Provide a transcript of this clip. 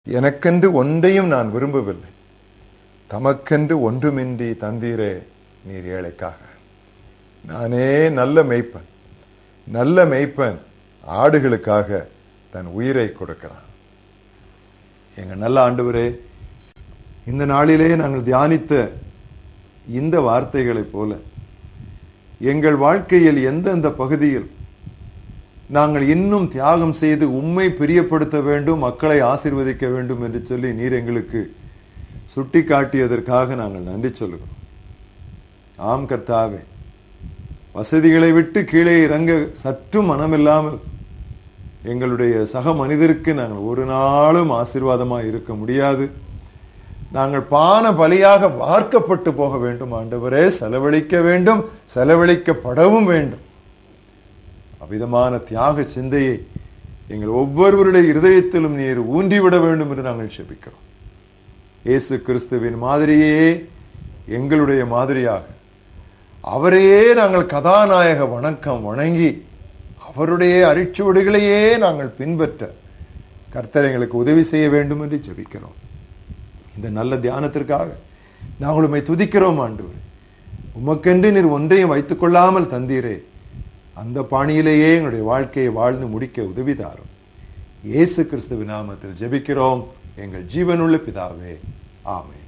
எனக்கென்று ஒன்றையும் நான் விரும்பவில்லை தமக்கென்று ஒன்றுமின்றி தந்தீரே நீர் ஏழைக்காக நானே நல்ல மெய்ப்பன் நல்ல மெய்ப்பன் ஆடுகளுக்காக தன் உயிரை கொடுக்கிறான் எங்க நல்ல ஆண்டவரே இந்த நாளிலே நாங்கள் தியானித்த இந்த வார்த்தைகளைப் போல எங்கள் வாழ்க்கையில் எந்தெந்த பகுதியில் நாங்கள் இன்னும் தியாகம் செய்து உண்மை பிரியப்படுத்த வேண்டும் மக்களை ஆசிர்வதிக்க வேண்டும் என்று சொல்லி நீர் எங்களுக்கு சுட்டி காட்டியதற்காக நாங்கள் நன்றி சொல்லுகிறோம் ஆம் கர்த்தாவே வசதிகளை விட்டு கீழே இறங்க சற்றும் மனமில்லாமல் எங்களுடைய சக மனிதருக்கு நாங்கள் ஒரு நாளும் ஆசீர்வாதமாக இருக்க முடியாது நாங்கள் பான பலியாக வார்க்கப்பட்டு போக வேண்டும் ஆண்டவரே செலவழிக்க வேண்டும் செலவழிக்கப்படவும் வேண்டும் அவ்விதமான தியாக சிந்தையை எங்கள் ஒவ்வொருவருடைய இருதயத்திலும் நீர் ஊன்றிவிட வேண்டும் என்று நாங்கள் செபிக்கிறோம் இயேசு கிறிஸ்துவின் மாதிரியே எங்களுடைய மாதிரியாக அவரையே நாங்கள் கதாநாயக வணக்கம் வணங்கி அவருடைய அரிச்சுவடுகளையே நாங்கள் பின்பற்ற கர்த்தர் எங்களுக்கு உதவி செய்ய வேண்டும் என்று ஜெபிக்கிறோம் இந்த நல்ல தியானத்திற்காக நாங்கள் உண்மை துதிக்கிறோம் ஆண்டு உமக்கென்று நீர் ஒன்றையும் வைத்துக் கொள்ளாமல் தந்தீரே அந்த பாணியிலேயே எங்களுடைய வாழ்க்கையை வாழ்ந்து முடிக்க உதவி தாரும் இயேசு கிறிஸ்துவின் நாமத்தில் ஜெபிக்கிறோம் எங்கள் ஜீவனுள்ள பிதாவே ஆமே